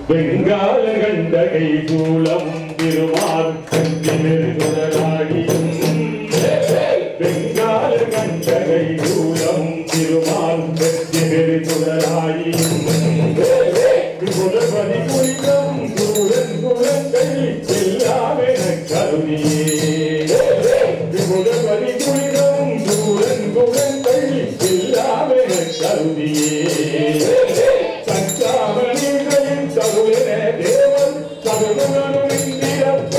வெங்கால கண்டகை சூளம் திருமால் கண்டிமிருகுடலாடியும் வெங்கால கண்டகை சூளம் திருமால் கண்டிமிருகுடலாடியும் குலபதி குறித்தம் சூழன் குலத்தை எல்லாமே கருணியே குலபதி குறித்தம் சூழன் குலத்தை எல்லாமே கருணியே சச்சாவணிகளின் தருளின தேவன் தருணனும் இந்திரப்ப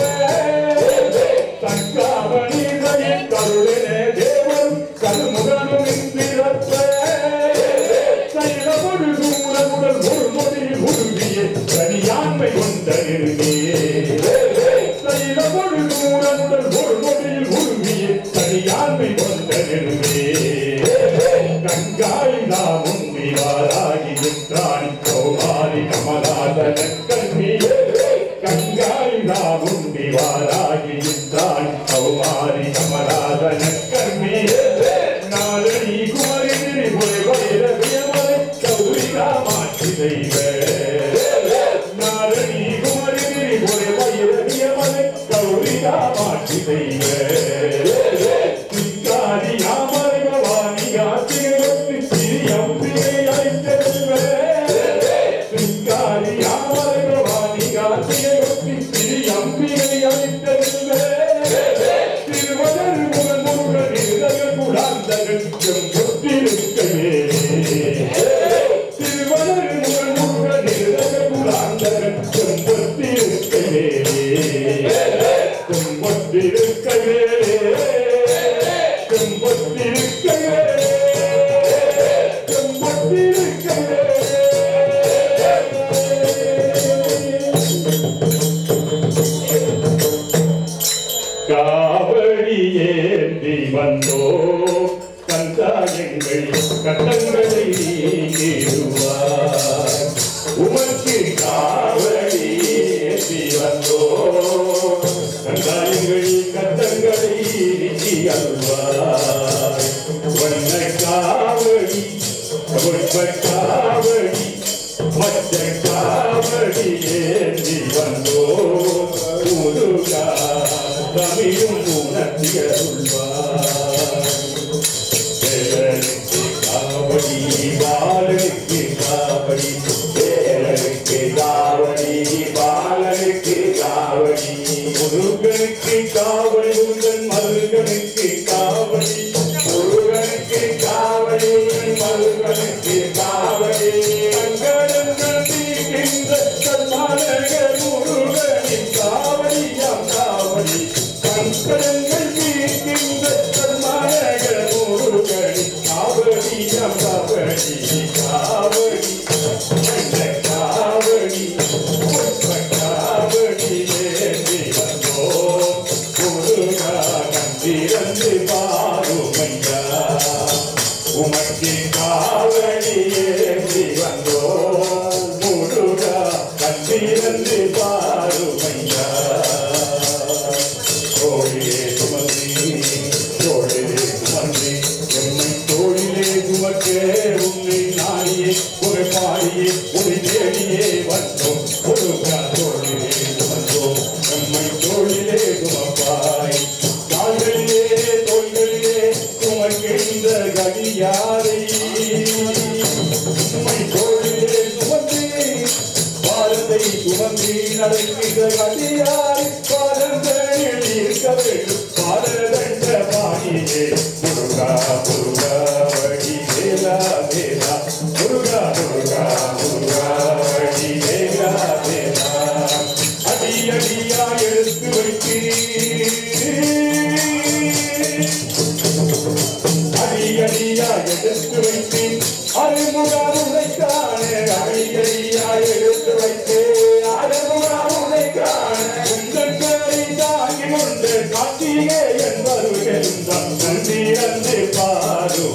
சச்சாவணிகளின் தருளின தேவன் தருமுகனும் இந்திரப்ப சைலமொரு சூழமுடல் ஒரு மொழியில் உருவிய தனியாண்மை கொண்ட நெருங்கியே சைலமொரு சூழமுடல் ஒரு மொழியில் உருவிய தனியாண்மை கொண்ட நெருங்கியே கங்காய் நாம் உன்னிவாராகி நின்றான் கௌமாரி கமலாதன கண்ணியே கங்காய் நாம் உன்னிவாராகி நின்றான் கௌமாரி கமலாதன கண்ணியே நாளடி குமரி திரிபுரை வைரவியமலை கௌரி காமாட்சி தெய்வ நாளடி குமரி திரிபுரை வைரவியமலை கௌரி காமாட்சி தெய்வ சிங்காரி யாமரை பவானி யாத்திரை சிறியம் பிழை அழைத்தெல்வ சிங்காரி யாமரை பவானி யாத்திரை சிறியம் பிழை அழைத்தெல்வ திருவதர் முகன் முருகன் இருதய குடாந்தகள் செம்பொத்திருக்கவே திருவதர் முகன் முருகன் இருதய குடாந்தகள் செம்பொத்திருக்கவே செம்பொத்திருக்கவே செம்பொத்திருக்கவே செம்பொத்திருக்கவே காவடி ஏந்தி வந்தோ கந்தாயங்கள் கட்டங்களை நீக்கிடுவார் உமக்கு காவடி ஏந்தி வந்தோ கந்தாயங்கள் கட்டங்களை நீக்கி அல்வார் வண்ண காவடி புஷ்ப காவடி மற்ற காவடி ஏந்தி வந்தோ முருகா தமிழும் உணர்த்தியருள்வார் வேலனுக்கு காவடி பாலனுக்கு காவடி வேலனுக்கு காவடி பாலனுக்கு காவடி முருகனுக்கு காவடி உங்கள் மருகனுக்கு காவடி முருகனுக்கு காவடி உங்கள் மருகனுக்கு காவடி அங்கடங்கள் தீர்க்கின்ற சன்மானங்கள் முருகனின் காவடியாம் காவடி கண்கடங்கள் தீர்க்கின்ற சன்மானங்கள் முருகனின் காவடியாம் காவடி காவடி அந்த காவடி புஷ்ப காவடி ஏந்தி வந்தோம் முருகா கண்டிரந்து பாருமையா உமக்கு காவடி ஏந்தி வந்தோம் முருகா கண்டிரந்து பாருமையா தோழிலே சுமந்தி தோழிலே சுமந்தி எம்மை தோழிலே சுமக்கே உன்னை நாடியே ஒரு பாடியே ஒரு தேடியே வந்தோம் முருகா தோழிலே சுமந்தோம் எம்மை தோழிலே சுமப்பாய் கால்களிலே தோள்களிலே சுமக்கின்ற கடியாரை உம்மை தோழிலே சுமந்தி பாரத்தை சுமந்தி நடக்கின்ற கடியாரை பாரங்களில் இருக்க வேண்டும் பாரதண்ட பாணியே முருகா முருகா வழி வேலா வேலா முருகா முருகா முருகா வழி வேலா வேலா அடி அடியா எடுத்து வைக்கிறேன் அடியடியா எடுத்து வைத்தேன் அருமுகாமுனை காண அடியடியா எடுத்து வைத்தேன் அருமுகாமுனை காண உங்கள் கரை தாங்கி கொண்டு காட்டியே என்பது நன்றி பாரு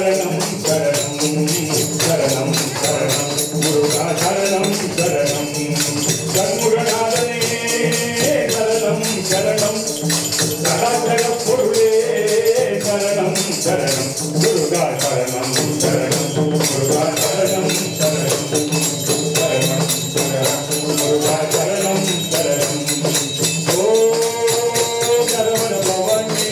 சரணம் சரணம் சரணம் சரணம் முருகா சரணம் சரணம் சண்முகநாதனே சரணம் சரணம் சடாசர பொருளே சரணம் சரணம் முருகா சரணம் சரணம் முருகா சரணம் சரணம் சரணம் சரணம் முருகா சரணம் சரணம் ஓ சரவண பவனே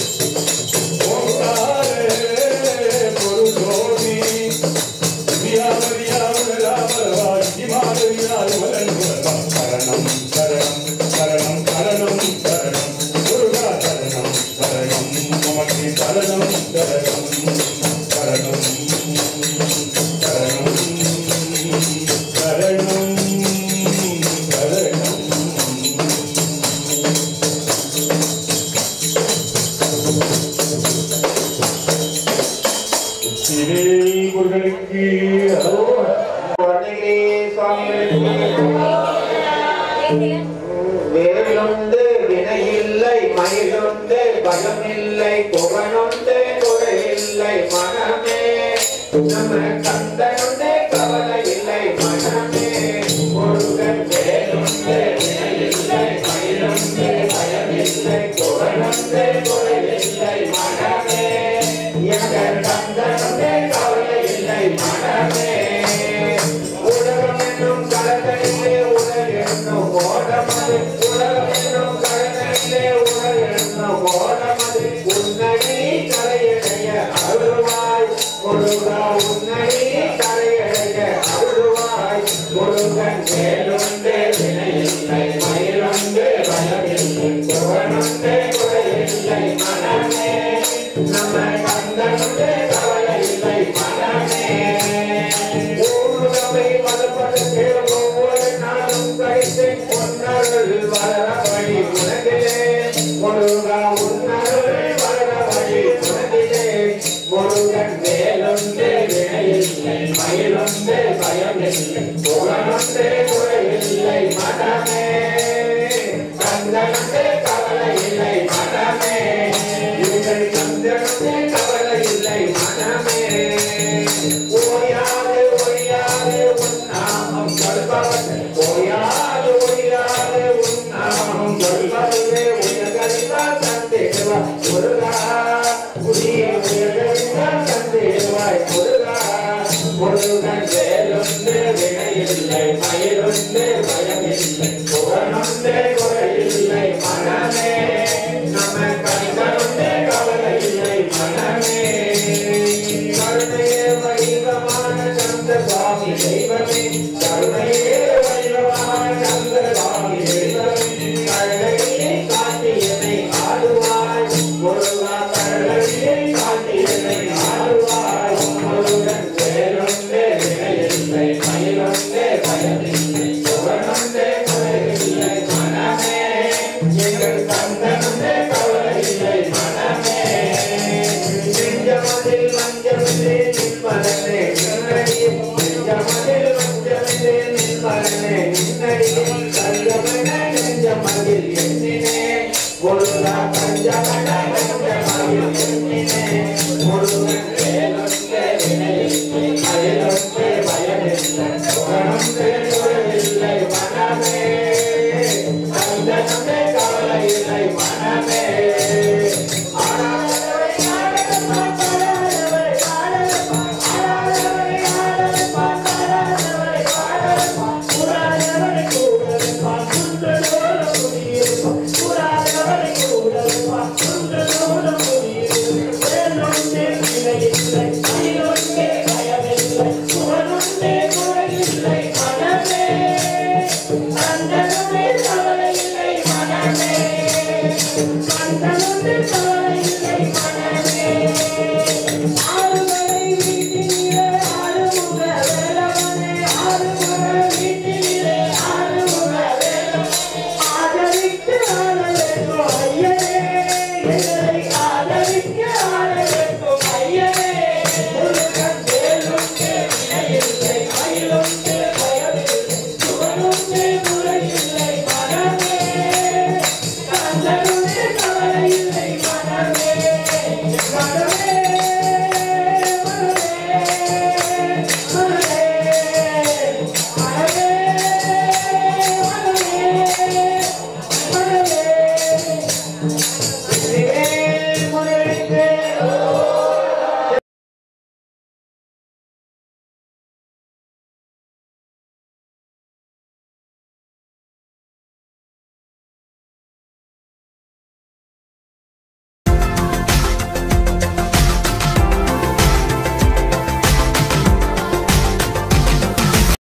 ஓங்காரே பொருளோனே சரணம் சரணம் சரணம் சரணம் சரணம் முருகா சரணம் சரணம் மமக்கு சரணம் சரணம் சரணம் சரணம் சரணம் சரணம் சிவே முருகனுக்கு அரோகரா. வேலுண்டு வினையில்லை மயிலுண்டு பயமில்லை புகழுண்டு குறையில்லை மனமே நம்ம கந்தனுண்டு கவலை இல்லை மனமே முருகன் வேலுண்டு வினையில்லை மயிலுண்டு பயமில்லை புகழுண்டு குறையில்லை மனமே எங்கள் கந்தனுண்டு கவலை இல்லை மனமே உலகம் என்னும் கலகலிலே உலக என்னும் ஓடமது உலகம் என்னும் கலகலிலே உலக என்னும் ஓடமது உன்னடி கரையடைய அருள்வாய் முருகா உன்னடி கரையடைய அருள்வாய் முருகன் வேலுண்டு வினையில்லை மயிலுண்டு பயமில்லை புகழுண்டு குறையில்லை மனமே நம்ம கந்தனுண்டு கவலை இல்லை மனமே ஊருகவை மதப்பதற்கு ஒவ்வொரு நாளும் கழித்து உன்னருள் வளர வழி உலகிலே முருகா உன்னருள் வளர வழி உலகிலே முருகன் வேலுண்டு வினையில்லை மயிலுண்டு பயமில்லை புகழுண்டு குறையில்லை மனமே கந்தனுண்டு கவலை இல்லை மனமே இவர்கள் கந்தனுண்டு கவலை இல்லை மனமே ஓயாது ஒழியாது உன் நாமம் சொல்பவன் ஓயாது ஒழியாது உன் நாமம் சொல்பவனே உயர்கறிவா தந்திடுவா முருகா புதிய உயர்கறிவா தந்திடுவாய் முருகா முருகன் வேலுண்டு வினையில்லை மயிலுண்டு பயம்